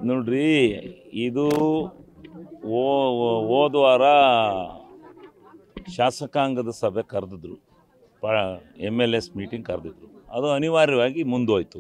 ನೋಡ್ರಿ ಇದು ಓ ಓ- ಹೋದ ವಾರ ಶಾಸಕಾಂಗದ ಸಭೆ ಕರೆದಿದ್ರು ಪ ಎಮ್ ಎಲ್ ಎಸ್ ಮೀಟಿಂಗ್ ಕರೆದಿದ್ರು ಅದು ಅನಿವಾರ್ಯವಾಗಿ ಮುಂದೋಯ್ತು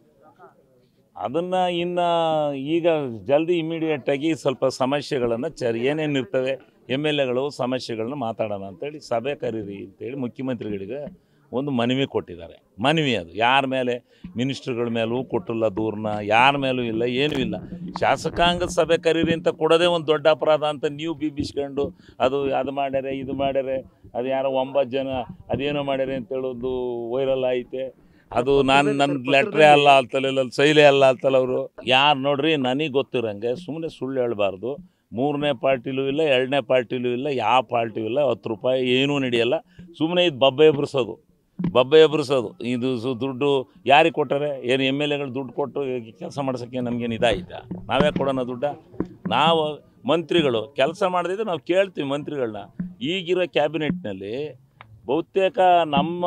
ಅದನ್ನು ಇನ್ನು ಈಗ ಜಲ್ದಿ ಇಮಿಡಿಯೇಟಾಗಿ ಸ್ವಲ್ಪ ಸಮಸ್ಯೆಗಳನ್ನು ಚರ್ ಏನೇನು ಇರ್ತವೆ ಎಮ್ ಎಲ್ ಎಗಳು ಸಮಸ್ಯೆಗಳನ್ನ ಮಾತಾಡೋಣ ಅಂತೇಳಿ ಸಭೆ ಕರೀರಿ ಅಂತೇಳಿ ಮುಖ್ಯಮಂತ್ರಿಗಳಿಗೆ ಒಂದು ಮನವಿ ಕೊಟ್ಟಿದ್ದಾರೆ ಮನವಿ ಅದು ಯಾರ ಮೇಲೆ ಮಿನಿಸ್ಟ್ರುಗಳ ಮೇಲೂ ಕೊಟ್ಟಿಲ್ಲ ದೂರನ್ನ ಯಾರ ಮೇಲೂ ಇಲ್ಲ ಏನೂ ಇಲ್ಲ ಶಾಸಕಾಂಗದ ಸಭೆ ಕರೀರಿ ಅಂತ ಕೊಡೋದೇ ಒಂದು ದೊಡ್ಡ ಅಪರಾಧ ಅಂತ ನೀವು ಬಿಬ್ಬಿಸ್ಕೊಂಡು ಅದು ಅದು ಮಾಡ್ಯಾರೆ ಇದು ಮಾಡ್ಯಾರೆ ಅದು ಯಾರೋ ಒಂಬತ್ತು ಜನ ಅದೇನೋ ಮಾಡ್ಯಾರೆ ಅಂತ ಹೇಳೋದು ವೈರಲ್ ಐತೆ ಅದು ನಾನು ನನ್ನ ಲೆಟ್ರೇ ಅಲ್ಲ ಅಂತಲ್ಲ ಇಲ್ಲ ಸೈಲೇ ಅಲ್ಲ ಅಂತಲ್ಲ ಅವರು ಯಾರು ನೋಡ್ರಿ ನನಗೆ ಗೊತ್ತಿರಂಗೆ ಸುಮ್ಮನೆ ಸುಳ್ಳು ಹೇಳ್ಬಾರ್ದು ಮೂರನೇ ಪಾರ್ಟಿಲೂ ಇಲ್ಲ ಎರಡನೇ ಪಾರ್ಟಿಲೂ ಇಲ್ಲ ಯಾವ ಪಾರ್ಟಿಯೂ ಇಲ್ಲ ಹತ್ತು ರೂಪಾಯಿ ಏನೂ ನಡೆಯಲ್ಲ ಸುಮ್ಮನೆ ಇದು ಬಬ್ಬೆ ಎಬ್ರಿಸೋದು ಬಬ್ಬೆ ಎಬ್ರಿಸೋದು ಇದು ಸು ದುಡ್ಡು ಯಾರಿಗೆ ಕೊಟ್ಟಾರೆ ಏನು ಎಮ್ ಎಲ್ ಎಗಳು ದುಡ್ಡು ಕೊಟ್ಟು ಕೆಲಸ ಮಾಡ್ಸೋಕ್ಕೆ ನಮಗೇನು ಇದಾಯ್ತಾ ನಾವೇ ಕೊಡೋಣ ದುಡ್ಡ ನಾವು ಮಂತ್ರಿಗಳು ಕೆಲಸ ಮಾಡದಿದ್ರೆ ನಾವು ಕೇಳ್ತೀವಿ ಮಂತ್ರಿಗಳನ್ನ ಈಗಿರೋ ಕ್ಯಾಬಿನೆಟ್ನಲ್ಲಿ ಬಹುತೇಕ ನಮ್ಮ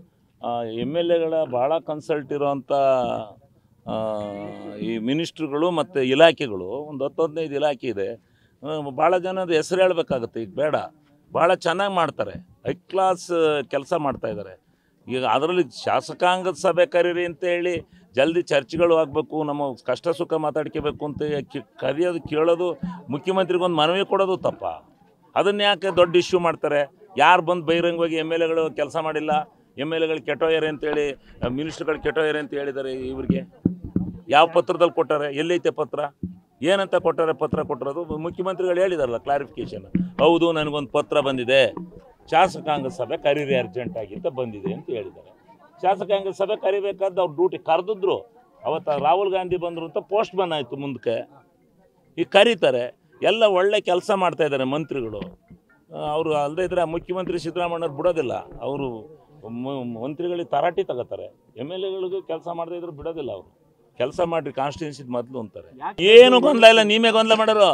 ಎಮ್ ಎಲ್ ಎಗಳ ಭಾಳ ಕನ್ಸಲ್ಟ್ ಇರೋವಂಥ ಆ, ಈ ಮಿನಿಸ್ಟ್ರುಗಳು ಮತ್ತು ಇಲಾಖೆಗಳು ಒಂದು ಹತ್ತು ಹದಿನೈದು ಇಲಾಖೆ ಇದೆ ಭಾಳ ಜನದ ಹೆಸರು ಹೇಳ್ಬೇಕಾಗುತ್ತೆ ಈಗ ಬೇಡ ಭಾಳ ಚೆನ್ನಾಗಿ ಮಾಡ್ತಾರೆ ಹೈ ಕ್ಲಾಸ್ ಕೆಲಸ ಮಾಡ್ತಾ ಇದ್ದಾರೆ ಈಗ ಅದರಲ್ಲಿ ಶಾಸಕಾಂಗದ ಸಭೆ ಕರೀರಿ ಅಂತ ಹೇಳಿ ಜಲ್ದಿ ಚರ್ಚೆಗಳು ಆಗಬೇಕು ನಮ್ಮ ಕಷ್ಟ ಸುಖ ಮಾತಾಡ್ಕೋಬೇಕು ಅಂತ ಕಿ- ಕರೆಯೋದು ಕೇಳೋದು ಮುಖ್ಯಮಂತ್ರಿಗೊಂದು ಮನವಿ ಕೊಡೋದು ತಪ್ಪ ಅದನ್ನ ಯಾಕೆ ದೊಡ್ಡ ಇಶ್ಯೂ ಮಾಡ್ತಾರೆ ಯಾರು ಬಂದು ಬಹಿರಂಗವಾಗಿ ಎಮ್ ಎಲ್ ಎಗಳು ಕೆಲಸ ಮಾಡಿಲ್ಲ ಎಮ್ ಎಲ್ ಎಗಳು ಕೆಟ್ಟೋಯ್ಯಾರೆ ಅಂತೇಳಿ ಮಿನಿಸ್ಟ್ರುಗಳು ಕೆಟ್ಟೋಯ್ಯಾರೆ ಅಂತ ಹೇಳಿದ್ದಾರೆ ಇವ್ರಿಗೆ ಯಾವ ಪತ್ರದಲ್ಲಿ ಕೊಟ್ಟಾರೆ ಎಲ್ಲೈತೆ ಪತ್ರ ಏನಂತ ಕೊಟ್ಟಾರೆ ಪತ್ರ ಕೊಟ್ಟಿರೋದು ಮುಖ್ಯಮಂತ್ರಿಗಳು ಹೇಳಿದಾರಲ್ಲ ಕ್ಲಾರಿಫಿಕೇಶನ್ ಹೌದು ನನಗೊಂದು ಪತ್ರ ಬಂದಿದೆ ಶಾಸಕಾಂಗ ಸಭೆ ಕರೀರಿ ಅರ್ಜೆಂಟಾಗಿ ಅಂತ ಬಂದಿದೆ ಅಂತ ಹೇಳಿದ್ದಾರೆ ಶಾಸಕಾಂಗ ಸಭೆ ಕರಿಬೇಕಾದ ಅವ್ರು ಡ್ಯೂಟಿ ಕರೆದಿದ್ರು ಅವತ್ತು ರಾಹುಲ್ ಗಾಂಧಿ ಬಂದರು ಅಂತ ಪೋಸ್ಟ್ ಮನ್ ಆಯಿತು ಮುಂದಕ್ಕೆ ಈಗ ಕರೀತಾರೆ ಎಲ್ಲ ಒಳ್ಳೆ ಕೆಲಸ ಮಾಡ್ತಾ ಇದ್ದಾರೆ ಮಂತ್ರಿಗಳು ಅವರು ಅಲ್ಲದೆ ಇದ್ರೆ ಮುಖ್ಯಮಂತ್ರಿ ಸಿದ್ದರಾಮಯ್ಯವ್ರು ಬಿಡೋದಿಲ್ಲ ಅವರು ಮಂತ್ರಿಗಳಿಗೆ ತರಾಟಿ ತಗೋತಾರೆ ಎಮ್ ಎಲ್ ಎಗಳಿಗೂ ಕೆಲಸ ಮಾಡದೇ ಇದ್ರೆ ಬಿಡೋದಿಲ್ಲ ಅವರು ಕೆಲಸ ಮಾಡ್ರಿ ಕಾನ್ಸ್ಟಿಟ್ಯೂನ್ಸಿದ್ ಮೊದಲು ಅಂತಾರೆ ಏನು ಗೊಂದಲ ಇಲ್ಲ ನೀವೇ ಗೊಂದಲ ಮಾಡೋರು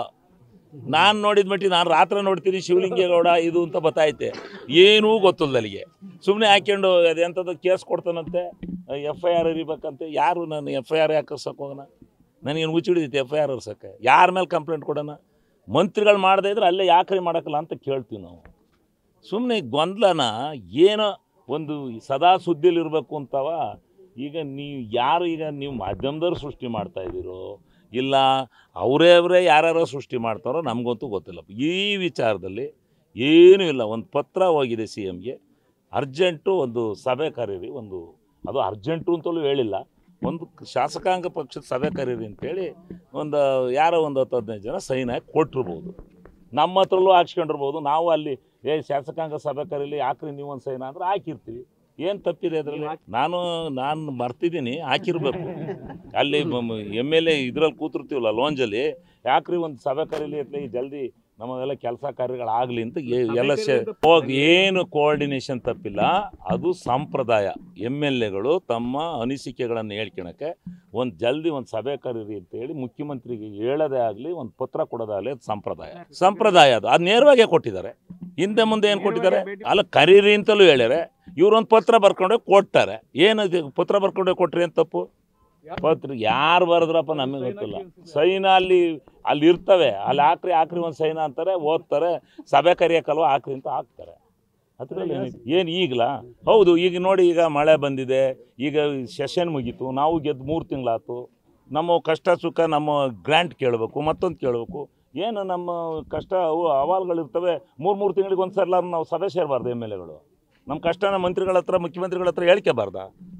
ನಾನು ನೋಡಿದ ಮಟ್ಟಿ ನಾನು ರಾತ್ರಿ ನೋಡ್ತೀನಿ ಶಿವಲಿಂಗೇಗೌಡ ಇದು ಅಂತ ಬತ್ತೈತೆ ಏನೂ ಗೊತ್ತಿಲ್ಲ ಅಲ್ಲಿಗೆ ಸುಮ್ಮನೆ ಹಾಕ್ಕೊಂಡು ಅದೆಂಥದ್ದು ಕೇಸ್ ಕೊಡ್ತಾನಂತೆ ಎಫ್ ಐ ಆರ್ ಇರಿಬೇಕಂತೆ ಯಾರು ನಾನು ಎಫ್ ಐ ಆರ್ ಯಾಕೆ ಹರ್ಸಕ್ಕೆ ಹೋಗೋಣ ನನಗೇನು ಹುಚ್ಚಿಡಿದೈತೆ ಎಫ್ ಐ ಆರ್ ಹರ್ಸಕ್ಕೆ ಯಾರ ಮೇಲೆ ಕಂಪ್ಲೇಂಟ್ ಕೊಡೋಣ ಮಂತ್ರಿಗಳು ಮಾಡದೇ ಇದ್ರೆ ಅಲ್ಲೇ ಯಾಕ್ರಿ ಮಾಡೋಕ್ಕಲ್ಲ ಅಂತ ಕೇಳ್ತೀವಿ ನಾವು ಸುಮ್ಮನೆ ಗೊಂದಲನ ಏನೋ ಒಂದು ಸದಾ ಸುದ್ದಿಲಿರಬೇಕು ಅಂತವ ಈಗ ನೀವು ಯಾರು ಈಗ ನೀವು ಮಾಧ್ಯಮದವ್ರು ಸೃಷ್ಟಿ ಮಾಡ್ತಾ ಇದ್ದೀರೋ ಇಲ್ಲ ಅವರೇ ಅವರೇ ಯಾರ್ಯಾರೋ ಸೃಷ್ಟಿ ಮಾಡ್ತಾರೋ ನಮಗಂತೂ ಗೊತ್ತಿಲ್ಲ ಈ ವಿಚಾರದಲ್ಲಿ ಏನೂ ಇಲ್ಲ ಒಂದು ಪತ್ರ ಹೋಗಿದೆ ಸಿ ಎಮ್ಗೆ ಅರ್ಜೆಂಟು ಒಂದು ಸಭೆ ಕರೀರಿ ಒಂದು ಅದು ಅರ್ಜೆಂಟು ಅಂತಲೂ ಹೇಳಿಲ್ಲ ಒಂದು ಶಾಸಕಾಂಗ ಪಕ್ಷದ ಸಭೆ ಕರೀರಿ ಅಂತೇಳಿ ಒಂದು ಯಾರೋ ಒಂದು ಹತ್ತು ಹದಿನೈದು ಜನ ಸೈನ್ ಹಾಕಿ ಕೊಟ್ಟಿರ್ಬೋದು ನಮ್ಮ ಹತ್ರಲ್ಲೂ ಹಾಕ್ಸ್ಕೊಂಡಿರ್ಬೋದು ನಾವು ಅಲ್ಲಿ ಏ ಶಾಸಕಾಂಗ ಸಭೆ ಕರೀಲಿ ಹಾಕ್ರಿ ನೀವು ಒಂದು ಸೈನ್ ಅಂದ್ರೆ ಹಾಕಿರ್ತೀವಿ ಏನು ತಪ್ಪಿದೆ ಅದರಲ್ಲಿ ನಾನು ನಾನು ಮರ್ತಿದ್ದೀನಿ ಹಾಕಿರ್ಬೇಕು ಅಲ್ಲಿ ಎಮ್ ಎಲ್ ಎ ಇದ್ರಲ್ಲಿ ಕೂತಿರ್ತೀವಲ್ಲ ಲೋಂಜಲ್ಲಿ ಯಾಕ್ರಿ ಒಂದು ಸಭೆ ಕರೀಲಿ ಅತ್ಲಿ ಜಲ್ದಿ ನಮಗೆಲ್ಲ ಕೆಲಸ ಕಾರ್ಯಗಳಾಗಲಿ ಅಂತ ಎ- ಎಲ್ಲ ಸೇ ಹೋಗಿ ಏನು ಕೋಆರ್ಡಿನೇಷನ್ ತಪ್ಪಿಲ್ಲ ಅದು ಸಂಪ್ರದಾಯ ಎಮ್ ಎಲ್ ಎಗಳು ತಮ್ಮ ಅನಿಸಿಕೆಗಳನ್ನು ಹೇಳ್ಕೊಳಕ್ಕೆ ಒಂದು ಜಲ್ದಿ ಒಂದು ಸಭೆ ಕರೀರಿ ಅಂತ ಹೇಳಿ ಮುಖ್ಯಮಂತ್ರಿಗೆ ಹೇಳೋದೇ ಆಗಲಿ ಒಂದು ಪತ್ರ ಕೊಡೋದಾಗಲಿ ಅದು ಸಂಪ್ರದಾಯ ಸಂಪ್ರದಾಯ ಅದು ಅದು ನೇರವಾಗೇ ಕೊಟ್ಟಿದ್ದಾರೆ ಹಿಂದೆ ಮುಂದೆ ಏನು ಕೊಟ್ಟಿದ್ದಾರೆ ಅಲ್ಲ ಕರೀರಿ ಅಂತಲೂ ಹೇಳ್ಯಾರೆ ಇವ್ರೊಂದು ಪತ್ರ ಬರ್ಕೊಂಡೋಗಿ ಕೊಡ್ತಾರೆ ಏನದು ಪತ್ರ ಬರ್ಕೊಂಡೋಗಿ ಕೊಟ್ರಿ ಅಂತ ತಪ್ಪು ಪತ್ರ ಯಾರು ಬರೆದ್ರಪ್ಪ ನಮಗೆ ಗೊತ್ತಿಲ್ಲ ಸೈನ ಅಲ್ಲಿ ಅಲ್ಲಿ ಇರ್ತವೆ ಅಲ್ಲಿ ಹಾಕ್ರಿ ಹಾಕ್ರಿ ಒಂದು ಸೈನ ಅಂತಾರೆ ಓದ್ತಾರೆ ಸಭೆ ಕರಿಯಕ್ಕಲ್ವ ಹಾಕ್ರಿ ಅಂತ ಹಾಕ್ತಾರೆ ಅದರಲ್ಲಿ ಏನು ಈಗಲಾ ಹೌದು ಈಗ ನೋಡಿ ಈಗ ಮಳೆ ಬಂದಿದೆ ಈಗ ಸೆಷನ್ ಮುಗೀತು ನಾವು ಗೆದ್ದು ಮೂರು ತಿಂಗಳಾಯ್ತು ನಮ್ಮ ಕಷ್ಟ ಸುಖ ನಮ್ಮ ಗ್ರ್ಯಾಂಟ್ ಕೇಳಬೇಕು ಮತ್ತೊಂದು ಕೇಳಬೇಕು ಏನು ನಮ್ಮ ಕಷ್ಟ ಅವು ಅಹವಾಲುಗಳಿರ್ತವೆ ಮೂರು ಮೂರು ತಿಂಗಳಿಗೆ ಒಂದು ಸಲ ನಾವು ಸಭೆ ಸೇರಬಾರ್ದು ಎಮ್ ಎಲ್ ಎಗಳು ನಮ್ಮ ಕಷ್ಟನ ಮಂತ್ರಿಗಳ ಹತ್ರ ಮುಖ್ಯಮಂತ್ರಿಗಳ ಹತ್ರ ಹೇಳ್ಕೋಬಾರ್ದಾ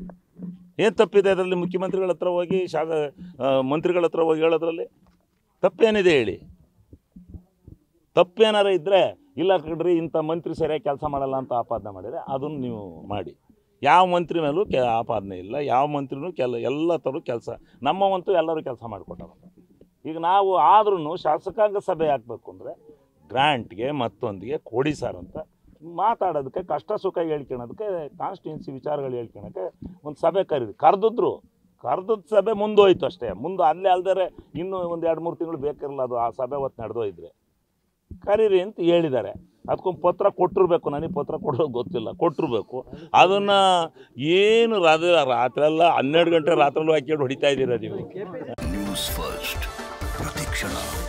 ಏನು ತಪ್ಪಿದೆ ಅದರಲ್ಲಿ ಮುಖ್ಯಮಂತ್ರಿಗಳ ಹತ್ರ ಹೋಗಿ ಶಾಸ ಆ, ಮಂತ್ರಿಗಳ ಹತ್ರ ಹೋಗಿ ಹೇಳೋದ್ರಲ್ಲಿ ತಪ್ಪೇನಿದೆ ಹೇಳಿ ತಪ್ಪೇನಾರ ಇದ್ದರೆ ಇಲ್ಲ ಕಡ್ರಿ ಇಂಥ ಮಂತ್ರಿ ಸರಿಯಾಗಿ ಕೆಲಸ ಮಾಡಲ್ಲ ಅಂತ ಆಪಾದನೆ ಮಾಡಿದರೆ ಅದನ್ನು ನೀವು ಮಾಡಿ ಯಾವ ಮಂತ್ರಿ ಮೇಲೂ ಕೆ ಆಪಾದನೆ ಇಲ್ಲ ಯಾವ ಮಂತ್ರಿನೂ ಕೆಲ ಎಲ್ಲ ಥರ ಕೆಲಸ ನಮ್ಮವಂತೂ ಎಲ್ಲರೂ ಕೆಲಸ ಮಾಡಿಕೊಟ್ಟಾರ ಈಗ ನಾವು ಆದ್ರೂ ಶಾಸಕಾಂಗ ಸಭೆ ಹಾಕಬೇಕು ಅಂದರೆ ಗ್ರ್ಯಾಂಟ್ಗೆ ಮತ್ತೊಂದಿಗೆ ಕೊಡಿ ಸರ್ ಅಂತ ಮಾತಾಡೋದಕ್ಕೆ ಕಷ್ಟ ಸುಖ ಹೇಳ್ಕೊಳೋದಕ್ಕೆ ಕಾನ್ಸ್ಟಿಟ್ಯೂನ್ಸಿ ವಿಚಾರಗಳು ಹೇಳ್ಕೊಳಕ್ಕೆ ಒಂದು ಸಭೆ ಕರೀರಿ ಕರೆದಿದ್ರು ಕರೆದದ್ದು ಸಭೆ ಮುಂದೋಯ್ತು ಅಷ್ಟೇ ಮುಂದೆ ಅಲ್ಲೇ ಅಲ್ದರೆ ಇನ್ನೂ ಒಂದು ಎರಡು ಮೂರು ತಿಂಗಳು ಬೇಕಿರಲ್ಲ ಅದು ಆ ಸಭೆ ಹೊತ್ತು ನಡೆದೋಯ್ದ್ರೆ ಕರೀರಿ ಅಂತ ಹೇಳಿದ್ದಾರೆ ಅದಕ್ಕೊಂದು ಪತ್ರ ಕೊಟ್ಟಿರ್ಬೇಕು ನನಗೆ ಪತ್ರ ಕೊಡೋದು ಗೊತ್ತಿಲ್ಲ ಕೊಟ್ಟಿರ್ಬೇಕು ಅದನ್ನು ಏನು ರಾತ್ರಿ ರಾತ್ರೆಲ್ಲ ಹನ್ನೆರಡು ಗಂಟೆ ರಾತ್ರೆಲ್ಲೂ ಹಾಕ್ಕೊಂಡು ಹೊಡಿತಾ ಇದ್ದೀರಾ ನೀವು ನ್ಯೂಸ್ ಫಸ್ಟ್ ಕ್ಷಣ